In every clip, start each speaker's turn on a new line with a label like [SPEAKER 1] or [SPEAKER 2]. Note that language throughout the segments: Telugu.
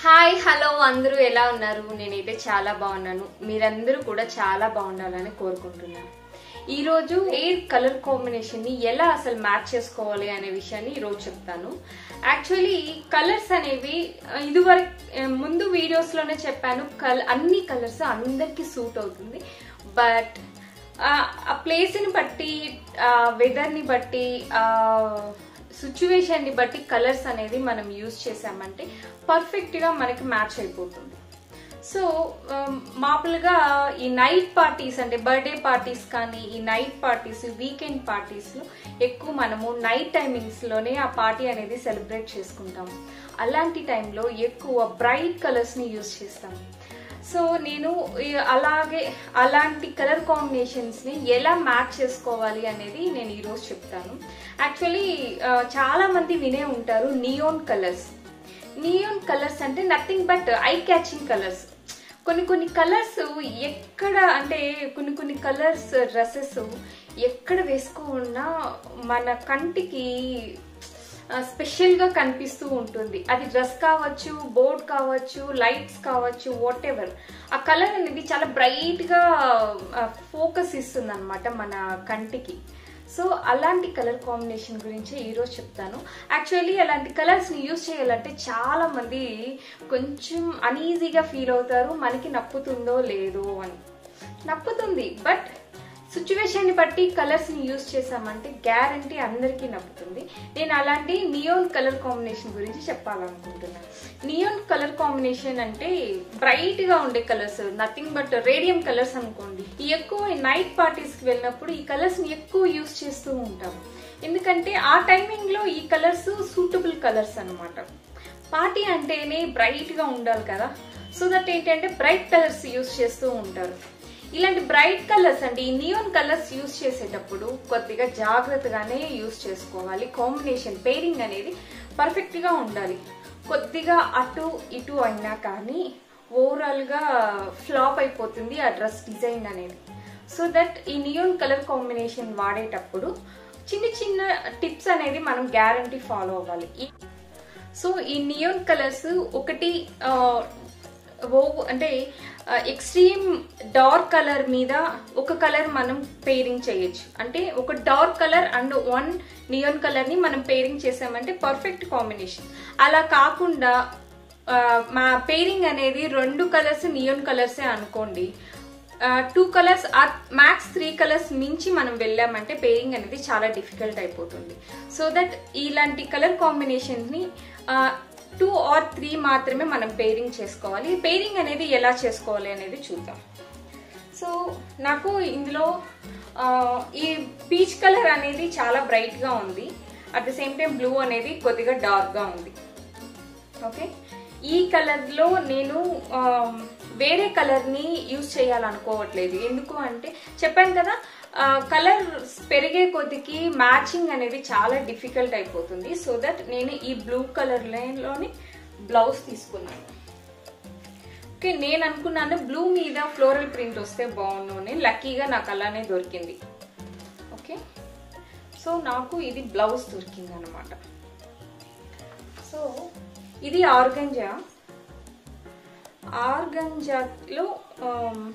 [SPEAKER 1] హాయ్ హలో అందరూ ఎలా ఉన్నారు నేనైతే చాలా బాగున్నాను మీరందరూ కూడా చాలా బాగుండాలని కోరుకుంటున్నాను ఈ రోజు ఎయిర్ కలర్ కాంబినేషన్ ని ఎలా అసలు మ్యాచ్ చేసుకోవాలి అనే విషయాన్ని ఈ రోజు చెప్తాను యాక్చువల్లీ కలర్స్ అనేవి ఆ, ఇదివరకు ఆ, ముందు వీడియోస్ లోనే చెప్పాను కల్ అన్ని కలర్స్ అందరికి సూట్ అవుతుంది బట్ ఆ ప్లేస్ ని బట్టి వెదర్ ని బట్టి సిచ్యువేషన్ ని బట్టి కలర్స్ అనేది మనం యూజ్ చేసామంటే పర్ఫెక్ట్ గా మనకి మ్యాచ్ అయిపోతుంది సో మామూలుగా ఈ నైట్ పార్టీస్ అంటే బర్త్డే పార్టీస్ కానీ ఈ నైట్ పార్టీస్ వీకెండ్ పార్టీస్ లో ఎక్కువ మనము నైట్ టైమింగ్స్ లోనే ఆ పార్టీ అనేది సెలబ్రేట్ చేసుకుంటాము అలాంటి టైంలో ఎక్కువ బ్రైట్ కలర్స్ ని యూజ్ చేస్తాము సో నేను ఈ- అలాగే అలాంటి కలర్ కాంబినేషన్స్ ని ఎలా మ్యాచ్ చేసుకోవాలి అనేది నేను ఈరోజు చెప్తాను యాక్చువల్లీ చాలా మంది వినే ఉంటారు నియోన్ కలర్స్ నియోన్ కలర్స్ అంటే nothing but eye catching colours కొన్ని కొన్ని కలర్స్ ఎక్కడ అంటే కొన్ని కొన్ని కలర్స్ డ్రెస్సెస్ ఎక్కడ వేసుకున్నా మన కంటికి స్పెషల్ గా కనిపిస్తూ ఉంటుంది అది డ్రెస్ కావచ్చు బోర్డ్ కావచ్చు లైట్స్ కావచ్చు వాట్ ఎవర్ ఆ కలర్ అనేది చాలా బ్రైట్ గా ఫోకస్ ఇస్తుంది అనమాట మన కంటికి సో అలాంటి కలర్ కాంబినేషన్ గురించి ఈరోజు చెప్తాను యాక్చువల్లీ అలాంటి కలర్స్ ని యూజ్ చేయాలంటే చాలా మంది కొంచెం అనీజీగా ఫీల్ అవుతారు మనకి నప్పుతుందో లేదో అని నప్పుతుంది బట్ సిచ్యువేషన్ ని బట్టి కలర్స్ ని యూజ్ చేసామంటే గ్యారంటీ అందరికీ నప్పుతుంది నేను అలాంటి నియోన్ కలర్ కాంబినేషన్ గురించి చెప్పాలనుకుంటున్నాను నియోన్ కలర్ కాంబినేషన్ అంటే బ్రైట్ గా ఉండే colours nothing but radium colours అనుకోండి ఈ ఎక్కువ నైట్ పార్టీస్ కి వెళ్ళినప్పుడు ఈ కలర్స్ ని ఎక్కువ యూజ్ చేస్తూ ఉంటాము ఎందుకంటే ఆ టైమింగ్ లో ఈ కలర్స్ సూటబుల్ కలర్స్ అన్నమాట పార్టీ అంటేనే బ్రైట్ గా ఉండాలి కదా సో దట్ ఏంటంటే బ్రైట్ కలర్స్ యూజ్ చేస్తూ ఉంటారు ఇలాంటి బ్రైట్ కలర్స్ అంటే ఈ నియోన్ కలర్స్ యూజ్ చేసేటప్పుడు కొద్దిగా జాగ్రత్తగానే యూజ్ చేసుకోవాలి కాంబినేషన్ పేరింగ్ అనేది పర్ఫెక్ట్ గా ఉండాలి కొద్దిగా అటు ఇటు అయినా కానీ ఓవరాల్ గా ఫ్లాప్ అయిపోతుంది ఆ డ్రెస్ డిజైన్ అనేది సో దట్ ఈ నియోన్ కలర్ కాంబినేషన్ వాడేటప్పుడు చిన్న చిన్న టిప్స్ అనేది మనం గ్యారంటీ ఫాలో అవ్వాలి ఈ- సో ఈ నియోన్ కలర్స్ ఒకటి ఆ, ఓ అంటే ఎక్స్ట్రీమ్ డార్క్ కలర్ మీద ఒక కలర్ మనం పేరింగ్ చేయొచ్చు అంటే ఒక dark colour and one neon colour ని మనం పేరింగ్ చేసామంటే పర్ఫెక్ట్ కాంబినేషన్ అలా కాకుండా ఆ, మా పేరింగ్ అనేది రెండు కలర్స్ నియోన్ కలర్సే అనుకోండి two colours max three colours మించి మనం వెళ్ళామంటే పేరింగ్ అనేది చాలా డిఫికల్ట్ అయిపోతుంది సో దట్ ఇలాంటి కలర్ కాంబినేషన్ ని టూ ఆర్ త్రీ మాత్రమే మనం పేరింగ్ చేసుకోవాలి ఈ పేరింగ్ అనేది ఎలా చేసుకోవాలి అనేది చూద్దాం సో నాకు ఇందులో ఆ, ఈ పీచ్ కలర్ అనేది చాలా బ్రైట్ గా ఉంది at the same time blue అనేది కొద్దిగా డార్క్ గా ఉంది ఓకే ఈ కలర్ లో నేను ఆ, వేరే కలర్ ని యూజ్ చేయాలనుకోవట్లేదు ఎందుకు అంటే చెప్పాను కదా కలర్ పెరిగే కొద్దికి మ్యాచింగ్ అనేది చాలా డిఫికల్ట్ అయిపోతుంది సో దట్ నేను ఈ బ్లూ కలర్ లోని బ్లౌజ్ తీసుకున్నాను ఓకే నేను అనుకున్నాను బ్లూ మీద ఫ్లోరల్ ప్రింట్ వస్తే బాగుండు అని లక్కీగా నాకు అలానే దొరికింది ఓకే సో నాకు ఇది బ్లౌజ్ దొరికింది అనమాట సో ఇది ఆర్గంజా ఆర్గంజాలో ఆమ్,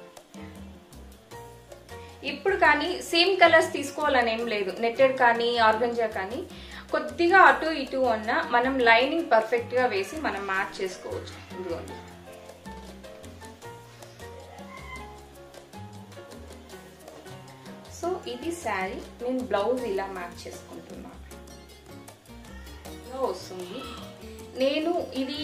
[SPEAKER 1] ఇప్పుడు కానీ సేమ్ కలర్స్ తీసుకోవాలని ఏం లేదు నెట్టెడ్ కానీ ఆర్గంజా కానీ కొద్దిగా అటు ఇటు అన్న మనం లైనింగ్ పర్ఫెక్ట్ గా వేసి మనం మ్యాచ్ చేసుకోవచ్చు ఇదిగోండి సో ఇది శారీ నేను బ్లౌజ్ ఇలా మ్యాచ్ చేసుకుంటున్నాను ఇలా వస్తుంది నేను ఇది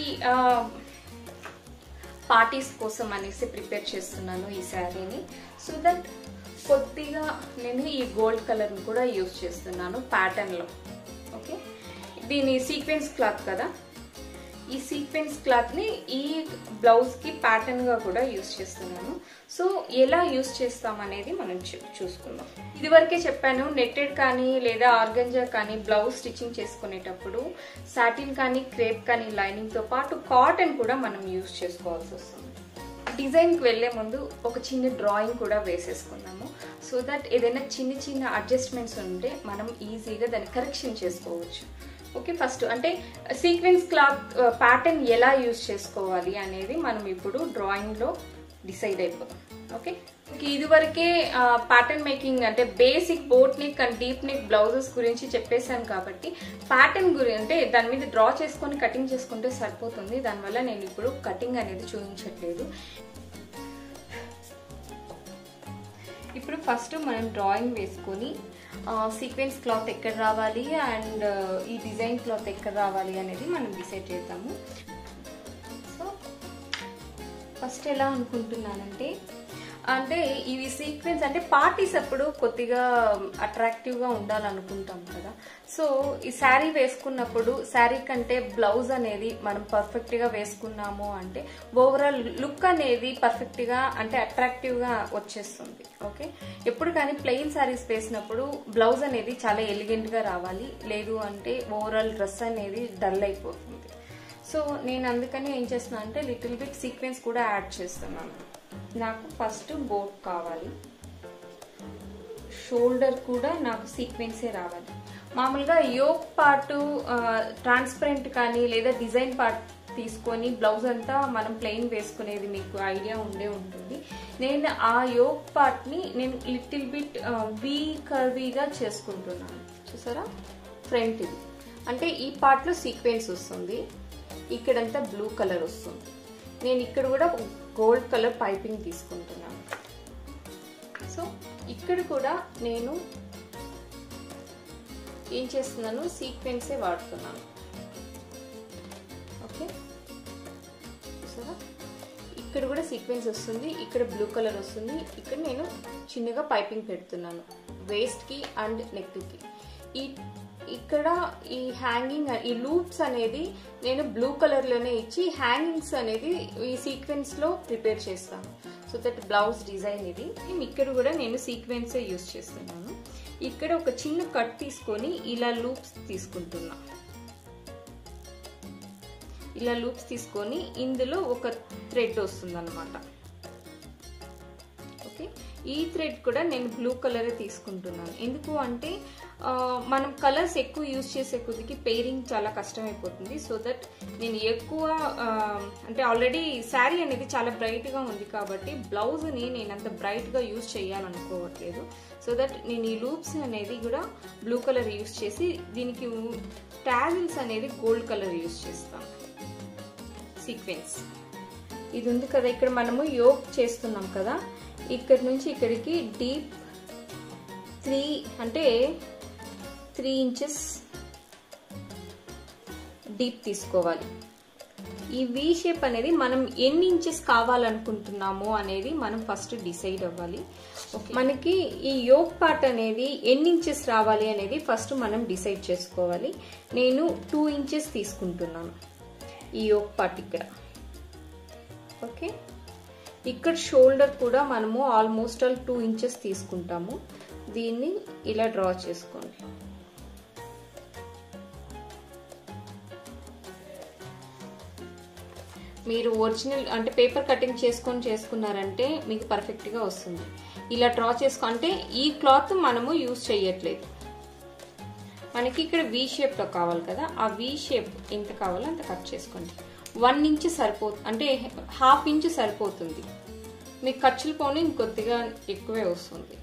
[SPEAKER 1] పార్టీస్ కోసం అనేసి ప్రిపేర్ చేస్తున్నాను ఈ శారీని సో దట్ కొద్దిగా నేను ఈ గోల్డ్ కలర్ని కూడా యూజ్ చేస్తున్నాను ప్యాటర్న్లో ఓకే దీని సీక్వెన్స్ క్లాత్ కదా ఈ సీక్వెన్స్ క్లాత్ని ఈ బ్లౌజ్కి ప్యాటర్న్గా కూడా యూజ్ చేస్తున్నాను సో ఎలా యూజ్ చేస్తాం అనేది మనం చూ- చూసుకుందాం ఇదివరకే చెప్పాను నెట్టెడ్ కానీ లేదా ఆర్గంజా కానీ బ్లౌజ్ స్టిచ్చింగ్ చేసుకునేటప్పుడు సాటిన్ కానీ క్రేప్ కానీ లైనింగ్తో పాటు కాటన్ కూడా మనం యూజ్ చేసుకోవాల్సి వస్తుంది డిజైన్కి వెళ్లే ముందు ఒక చిన్న డ్రాయింగ్ కూడా వేసేసుకున్నాము సో దట్ ఏదైనా చిన్న చిన్న అడ్జస్ట్మెంట్స్ ఉంటే మనం ఈజీగా దాన్ని కరెక్షన్ చేసుకోవచ్చు ఓకే ఫస్ట్ అంటే సీక్వెన్స్ క్లాత్ ప్యాటర్న్ ఎలా యూజ్ చేసుకోవాలి అనేది మనం ఇప్పుడు డ్రాయింగ్లో డిసైడ్ అయిపోతాం ఓకే ఇదివరకే ప్యాటర్న్ మేకింగ్ అంటే basic boat neck and deep neck blouses గురించి చెప్పేశాను కాబట్టి ప్యాటర్న్ గురించి అంటే దాని మీద డ్రా చేసుకొని కటింగ్ చేసుకుంటే సరిపోతుంది దానివల్ల నేను ఇప్పుడు కటింగ్ అనేది చూపించట్లేదు ఇప్పుడు ఫస్ట్ మనం డ్రాయింగ్ వేసుకొని సీక్వెన్స్ క్లాత్ ఎక్కడ రావాలి అండ్ ఈ డిజైన్ క్లాత్ ఎక్కడ రావాలి అనేది మనం డిసైడ్ చేద్దాము సో ఫస్ట్ ఎలా అనుకుంటున్నానంటే అంటే ఇవి సీక్వెన్స్ అంటే పార్టీస్ అప్పుడు కొద్దిగా అట్రాక్టివ్గా ఉండాలనుకుంటాం కదా సో ఈ శారీ వేసుకున్నప్పుడు శారీ కంటే బ్లౌజ్ అనేది మనం పర్ఫెక్ట్గా వేసుకున్నాము అంటే ఓవరాల్ లుక్ అనేది పర్ఫెక్ట్గా అంటే అట్రాక్టివ్గా వచ్చేస్తుంది ఓకే ఎప్పుడు కానీ ప్లెయిన్ శారీస్ వేసినప్పుడు బ్లౌజ్ అనేది చాలా ఎలిగెంట్గా రావాలి లేదు అంటే ఓవరాల్ డ్రెస్ అనేది డల్ అయిపోతుంది సో నేను అందుకని ఏం చేస్తున్నాను అంటే లిటిల్ బిట్ సీక్వెన్స్ కూడా యాడ్ చేస్తున్నాను నాకు ఫస్ట్ బోట్ కావాలి షోల్డర్ కూడా నాకు సీక్వెన్సే రావాలి మామూలుగా యోక్ పార్ట్ ట్రాన్స్పరెంట్ కానీ లేదా డిజైన్ పార్ట్ తీసుకొని బ్లౌజ్ అంతా మనం ప్లెయిన్ వేసుకునేది మీకు ఐడియా ఉండే ఉంటుంది నేను ఆ యోక్ పార్ట్ని నేను లిటిల్ బిట్ వీ కర్వీగా చేసుకుంటున్నాను చూసారా ఫ్రంట్ ఇది అంటే ఈ పార్ట్లో సీక్వెన్స్ వస్తుంది ఇక్కడంతా బ్లూ కలర్ వస్తుంది నేను ఇక్కడ కూడా గోల్డ్ కలర్ పైపింగ్ తీసుకుంటున్నాను సో ఇక్కడ కూడా నేను ఏం చేస్తున్నాను సీక్వెన్సే వాడుతున్నాను ఓకే చూసారా ఇక్కడ కూడా సీక్వెన్స్ వస్తుంది ఇక్కడ బ్లూ కలర్ వస్తుంది ఇక్కడ నేను చిన్నగా పైపింగ్ పెడుతున్నాను వేస్ట్కి అండ్ నెక్కి ఈ ఇక్కడ ఈ హ్యాంగింగ్ ఈ లూప్స్ అనేది నేను బ్లూ కలర్లోనే ఇచ్చి హ్యాంగింగ్స్ అనేది ఈ సీక్వెన్స్లో ప్రిపేర్ చేస్తాను సో దట్ బ్లౌజ్ డిజైన్ ఇది ఇక్కడ కూడా నేను సీక్వెన్సే యూస్ చేస్తున్నాను ఇక్కడ ఒక చిన్న కట్ తీసుకొని ఇలా లూప్స్ తీసుకుంటున్నా ఇలా లూప్స్ తీసుకొని ఇందులో ఒక థ్రెడ్ వస్తుంది అనమాట ఓకే ఈ థ్రెడ్ కూడా నేను బ్లూ కలర్ తీసుకుంటున్నాను ఎందుకు అంటే మనం కలర్స్ ఎక్కువ యూజ్ చేసే కొద్దికి పెయిరింగ్ చాలా కష్టమైపోతుంది సో దట్ నేను ఎక్కువ అంటే ఆల్రెడీ శారీ అనేది చాలా బ్రైట్గా ఉంది కాబట్టి బ్లౌజ్ని నేను అంత బ్రైట్గా యూజ్ చేయాలనుకోవట్లేదు సో దట్ నేను ఈ లూప్స్ అనేది కూడా బ్లూ కలర్ యూజ్ చేసి దీనికి ట్యాజిల్స్ అనేది గోల్డ్ కలర్ యూజ్ చేస్తాను సీక్వెన్స్ ఇది ఉంది కదా ఇక్కడ మనము యోగ్ చేస్తున్నాం కదా ఇక్కడ నుంచి ఇక్కడికి డీప్ త్రీ అంటే త్రీ ఇంచెస్ డీప్ తీసుకోవాలి ఈ వి షేప్ అనేది మనం ఎన్ని ఇంచెస్ కావాలనుకుంటున్నామో అనేది మనం ఫస్ట్ డిసైడ్ అవ్వాలి మనకి ఈ యోగ్ పార్ట్ అనేది ఎన్ని ఇంచెస్ రావాలి అనేది ఫస్ట్ మనం డిసైడ్ చేసుకోవాలి నేను టూ ఇంచెస్ తీసుకుంటున్నాను ఈ యోగ్ పార్ట్ ఇక్కడ ఓకే ఇక్కడ షోల్డర్ కూడా మనము ఆల్మోస్ట్ ఆల్ టూ ఇంచెస్ తీసుకుంటాము దీన్ని ఇలా డ్రా చేసుకోండి మీరు ఒరిజినల్ అంటే పేపర్ కటింగ్ చేసుకొని చేసుకున్నారంటే మీకు పర్ఫెక్ట్గా వస్తుంది ఇలా డ్రా చేసుకో అంటే ఈ క్లాత్ మనము యూజ్ చేయట్లేదు మనకి ఇక్కడ వి షేప్లో కావాలి కదా ఆ వి షేప్ ఎంత కావాలో అంత కట్ చేసుకోండి వన్ ఇంచ్ సరిపోతుంది అంటే హాఫ్ ఇంచ్ సరిపోతుంది మీకు ఖర్చులు పోనీ ఇంకొద్దిగా ఎక్కువే వస్తుంది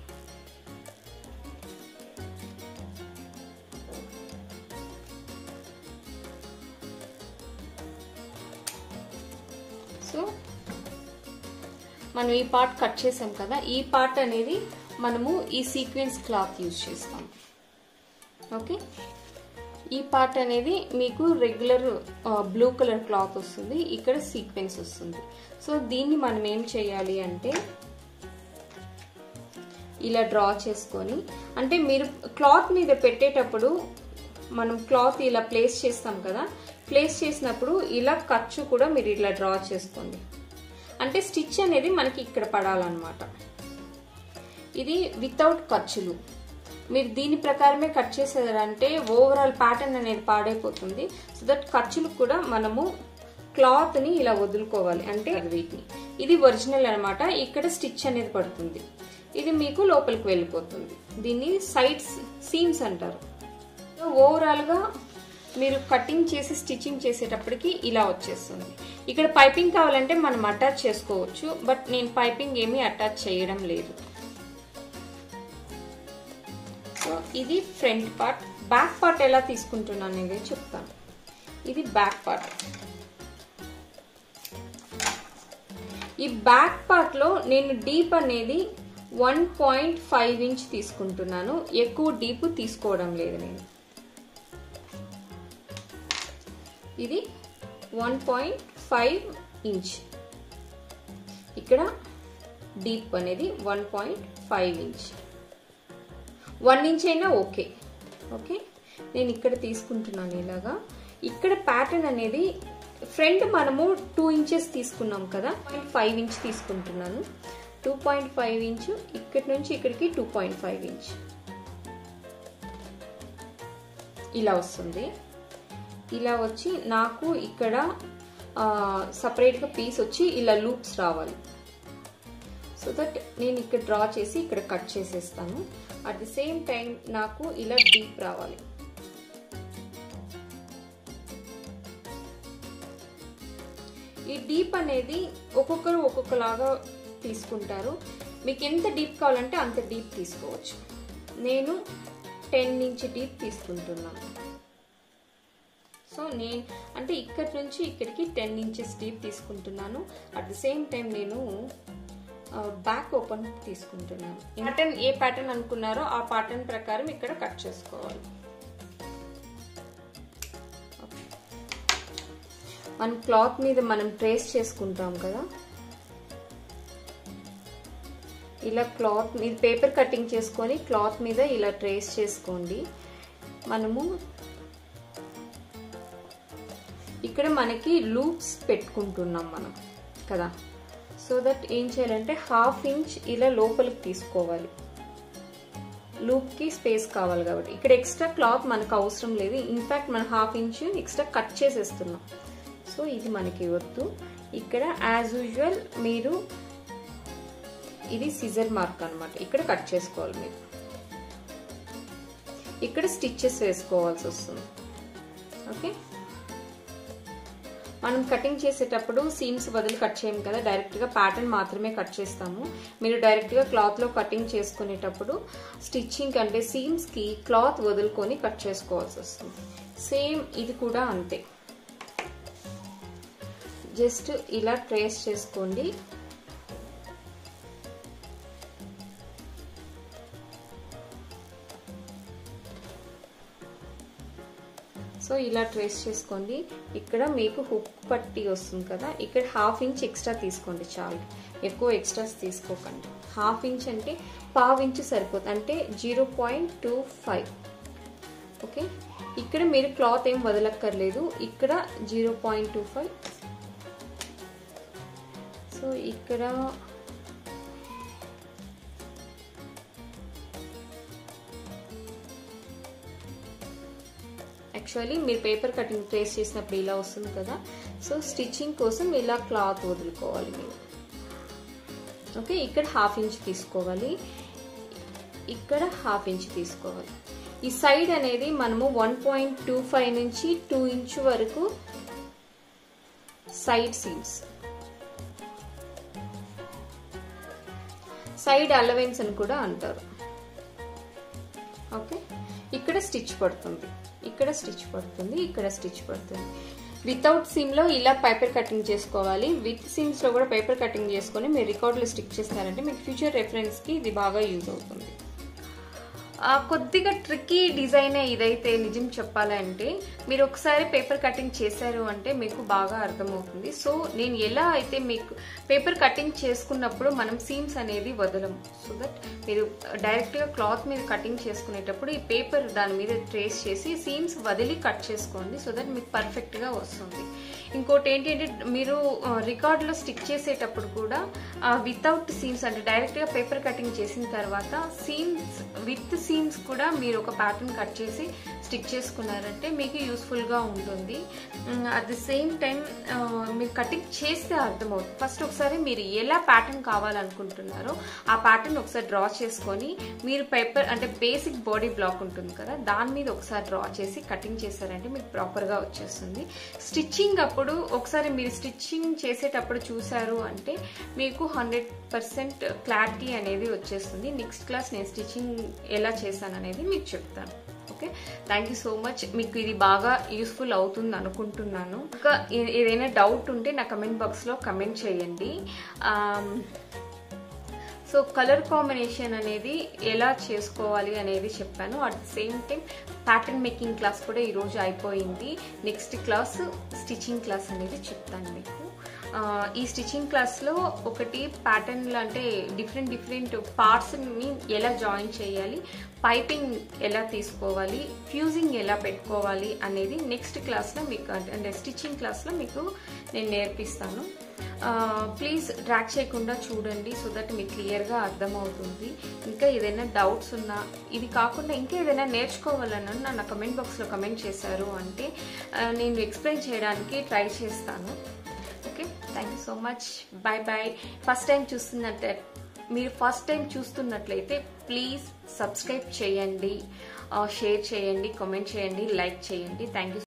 [SPEAKER 1] సో మనం ఈ పార్ట్ కట్ చేసాం కదా ఈ పార్ట్ అనేది మనము ఈ సీక్వెన్స్ క్లాత్ యూజ్ చేస్తాం ఓకే ఈ పార్ట్ అనేది మీకు రెగ్యులర్ బ్లూ కలర్ క్లాత్ వస్తుంది ఇక్కడ సీక్వెన్స్ వస్తుంది సో దీన్ని మనం ఏం చేయాలి అంటే ఇలా డ్రా చేసుకొని అంటే మీరు క్లాత్ మీద పెట్టేటప్పుడు మనం క్లాత్ ఇలా ప్లేస్ చేస్తాం కదా ప్లేస్ చేసినప్పుడు ఇలా ఖర్చు కూడా మీరు ఇలా డ్రా చేసుకోండి అంటే స్టిచ్ అనేది మనకి ఇక్కడ పడాలన్నమాట ఇది వితౌట్ ఖర్చులు మీరు దీని ప్రకారమే కట్ చేసేదంటే ఓవరాల్ ప్యాటర్న్ అనేది పాడైపోతుంది సో దట్ ఖర్చులు కూడా మనము క్లాత్ని ఇలా వదులుకోవాలి అంటే వీటిని ఇది ఒరిజినల్ అనమాట ఇక్కడ స్టిచ్ అనేది పడుతుంది ఇది మీకు లోపలికి వెళ్ళిపోతుంది దీన్ని సైడ్స్ సీమ్స్ అంటారు ఓవరాల్గా మీరు కటింగ్ చేసి స్టిచ్చింగ్ చేసేటప్పటికి ఇలా వచ్చేస్తుంది ఇక్కడ పైపింగ్ కావాలంటే మనం అటాచ్ చేసుకోవచ్చు బట్ నేను పైపింగ్ ఏమీ అటాచ్ చేయడం లేదు సో ఇది ఫ్రంట్ పార్ట్ బ్యాక్ పార్ట్ ఎలా తీసుకుంటున్నాను అనేది చెప్తాను ఇది బ్యాక్ పార్ట్ ఈ బ్యాక్ పార్ట్లో నేను డీప్ అనేది వన్ పాయింట్ ఫైవ్ ఇంచ్ తీసుకుంటున్నాను ఎక్కువ డీప్ తీసుకోవడం లేదు నేను ఇది వన్ పాయింట్ ఫైవ్ ఇంచ్ ఇక్కడ డీప్ అనేది one point five inch one inch అయినా ఓకే ఓకే నేను ఇక్కడ తీసుకుంటున్నాను ఇలాగా ఇక్కడ ప్యాటర్న్ అనేది ఫ్రంట్ మనము టూ ఇంచెస్ తీసుకున్నాం కదా పాయింట్ ఫైవ్ ఇంచ్ తీసుకుంటున్నాను టూ పాయింట్ ఫైవ్ ఇంచ్ ఇక్కడి నుంచి ఇక్కడికి టూ పాయింట్ ఫైవ్ ఇంచ్ ఇలా వస్తుంది ఇలా వచ్చి నాకు ఇక్కడ సపరేట్గా పీస్ వచ్చి ఇలా లూప్స్ రావాలి సో దట్ నేను ఇక్కడ డ్రా చేసి ఇక్కడ కట్ చేసేస్తాను అట్ ది సేమ్ టైం నాకు ఇలా డీప్ రావాలి ఈ డీప్ అనేది ఒక్కొక్కరు ఒక్కొక్కలాగా తీసుకుంటారు మీకు ఎంత డీప్ కావాలంటే అంత డీప్ తీసుకోవచ్చు నేను టెన్ ఇంచ్ డీప్ తీసుకుంటున్నాను సో నేను అంటే ఇక్కడి నుంచి ఇక్కడికి టెన్ ఇంచెస్ డీప్ తీసుకుంటున్నాను అట్ ది సేమ్ టైం నేను బ్యాక్ ఓపెన్ తీసుకుంటున్నాను ప్యాటర్న్ ఏ ప్యాటర్న్ అనుకున్నారో ఆ ప్యాటర్న్ ప్రకారం ఇక్కడ కట్ చేసుకోవాలి మనం క్లాత్ మీద మనం ట్రేస్ చేసుకుంటాం కదా ఇలా క్లాత్ మీద పేపర్ కటింగ్ చేసుకొని క్లాత్ మీద ఇలా ట్రేస్ చేసుకోండి మనము ఇక్కడ మనకి లూప్స్ పెట్టుకుంటున్నాం మనం కదా సో దట్ ఏం చేయాలంటే హాఫ్ ఇంచ్ ఇలా లోపలికి తీసుకోవాలి లూప్కి స్పేస్ కావాలి కాబట్టి ఇక్కడ ఎక్స్ట్రా క్లాత్ మనకు అవసరం లేదు ఇన్ఫ్యాక్ట్ మనం హాఫ్ ఇంచ్ ఎక్స్ట్రా కట్ చేసేస్తున్నాం సో ఇది మనకి వద్దు ఇక్కడ యాజ్ యూజువల్ మీరు ఇది సిజర్ మార్క్ అనమాట ఇక్కడ కట్ చేసుకోవాలి మీరు ఇక్కడ స్టిచ్చెస్ వేసుకోవాల్సి వస్తుంది ఓకే మనం కటింగ్ చేసేటప్పుడు సీమ్స్ బదులు కట్ చేయం కదా డైరెక్ట్గా ప్యాటర్న్ మాత్రమే కట్ చేస్తాము మీరు డైరెక్ట్గా క్లాత్లో కటింగ్ చేసుకునేటప్పుడు స్టిచ్చింగ్ అంటే సీమ్స్కి క్లాత్ వదులుకొని కట్ చేసుకోవాల్సి వస్తుంది సేమ్ ఇది కూడా అంతే జస్ట్ ఇలా ట్రేస్ చేసుకోండి సో ఇలా ట్రేస్ చేసుకోండి ఇక్కడ మీకు హుక్ పట్టి వస్తుంది కదా ఇక్కడ హాఫ్ ఇంచ్ ఎక్స్ట్రా తీసుకోండి చాలు ఎక్కువ ఎక్స్ట్రాస్ తీసుకోకండి హాఫ్ ఇంచ్ అంటే పావు ఇంచ్ సరిపోతుంది అంటే zero point two five okay ఇక్కడ మీరు క్లాత్ ఏం వదలక్కర్లేదు ఇక్కడ zero point two five so ఇక్కడ యాక్చువల్లీ మీరు పేపర్ కటింగ్ ట్రేస్ చేసినప్పుడు ఇలా వస్తుంది కదా సో స్టిచ్చింగ్ కోసం ఇలా క్లాత్ వదులుకోవాలి మీరు ఓకే ఇక్కడ హాఫ్ ఇంచ్ తీసుకోవాలి ఇక్కడ హాఫ్ ఇంచ్ తీసుకోవాలి ఈ సైడ్ అనేది మనము వన్ పాయింట్ టూ ఫైవ్ నుంచి టూ ఇంచ్ వరకు సైడ్ సీమ్స్ సైడ్ అలవెన్స్ అని కూడా అంటారు ఓకే ఇక్కడ స్టిచ్ పడుతుంది ఇక్కడ స్టిచ్ పడుతుంది ఇక్కడ స్టిచ్ పడుతుంది వితౌట్ సిమ్లో ఇలా పేపర్ కటింగ్ చేసుకోవాలి విత్ సిమ్స్లో కూడా పేపర్ కటింగ్ చేసుకొని మీరు రికార్డులో స్టిక్ చేస్తారంటే మీకు ఫ్యూచర్ రెఫరెన్స్కి ఇది బాగా యూజ్ అవుతుంది కొద్దిగా ట్రిక్కీ డిజైన్ ఇదైతే నిజం చెప్పాలంటే మీరు ఒకసారి పేపర్ కటింగ్ చేశారు అంటే మీకు బాగా అర్థమవుతుంది సో నేను ఎలా అయితే మీకు పేపర్ కటింగ్ చేసుకున్నప్పుడు మనం సీమ్స్ అనేది వదలం సో దట్ మీరు డైరెక్ట్గా క్లాత్ మీద కటింగ్ చేసుకునేటప్పుడు ఈ పేపర్ దాని మీద ట్రేస్ చేసి సీమ్స్ వదిలి కట్ చేసుకోండి సో దట్ మీకు పర్ఫెక్ట్గా వస్తుంది ఇంకోటి ఏంటంటే మీరు రికార్డులో స్టిక్ చేసేటప్పుడు కూడా వితౌట్ సీమ్స్ అంటే డైరెక్ట్గా పేపర్ కటింగ్ చేసిన తర్వాత సీమ్స్ విత్ సీమ్స్ కూడా మీరు ఒక ప్యాటర్న్ కట్ చేసి స్టిక్ చేసుకున్నారంటే మీకు యూస్ఫుల్గా ఉంటుంది అట్ ది సేమ్ టైం మీరు కటింగ్ చేస్తే అర్థమవుతుంది ఫస్ట్ ఒకసారి మీరు ఎలా ప్యాటర్న్ కావాలనుకుంటున్నారో ఆ ప్యాటర్న్ ఒకసారి డ్రా చేసుకొని మీరు పేపర్ అంటే బేసిక్ బాడీ బ్లాక్ ఉంటుంది కదా దాని మీద ఒకసారి డ్రా చేసి కటింగ్ చేశారంటే మీకు ప్రాపర్గా వచ్చేస్తుంది స్టిచ్చింగ్ అప్పుడు ఒకసారి మీరు స్టిచ్చింగ్ చేసేటప్పుడు చూసారు అంటే మీకు హండ్రెడ్ పర్సెంట్ క్లారిటీ అనేది వచ్చేస్తుంది నెక్స్ట్ క్లాస్ నేను స్టిచ్చింగ్ ఎలా చేశాను అనేది మీకు చెప్తాను okay thank you so much మీకు ఇది బాగా యూస్ఫుల్ అవుతుంది అనుకుంటున్నాను ఇంకా ఏ- ఏదైనా డౌట్ ఉంటే నా కమెంట్ బాక్స్లో కమెంట్ చేయండి ఆమ్, సో కలర్ కాంబినేషన్ అనేది ఎలా చేసుకోవాలి అనేది చెప్పాను at the same time pattern making class కూడా ఈరోజు అయిపోయింది నెక్స్ట్ క్లాస్ స్టిచ్చింగ్ క్లాస్ అనేది చెప్తాను మీకు ఆ, ఈ స్టిచ్చింగ్ క్లాస్లో ఒకటి ప్యాటర్న్లు అంటే డిఫరెంట్ డిఫరెంట్ పార్ట్స్ని ఎలా జాయిన్ చేయాలి పైపింగ్ ఎలా తీసుకోవాలి ఫ్యూజింగ్ ఎలా పెట్టుకోవాలి అనేది నెక్స్ట్ క్లాస్లో మీకు అంటే- అంటే స్టిచ్చింగ్ క్లాస్లో మీకు నేను నేర్పిస్తాను ప్లీజ్ ట్రాక్ చేయకుండా చూడండి సో దట్ మీకు క్లియర్గా అర్థమవుతుంది ఇంకా ఏదైనా డౌట్స్ ఉన్నా ఇది కాకుండా ఇంకా ఏదైనా నేర్చుకోవాలన్నా నా కమెంట్ బాక్స్లో కమెంట్ చేశారు అంటే ఆ, నేను ఎక్స్ప్లెయిన్ చేయడానికి ట్రై చేస్తాను okay thank you so much bye bye first time చూస్తున్నట్టే మీరు ఫస్ట్ టైం చూస్తున్నట్లయితే ప్లీజ్ సబ్స్క్రైబ్ చేయండి షేర్ చేయండి కామెంట్ చేయండి లైక్ చేయండి థ్యాంక్ యూ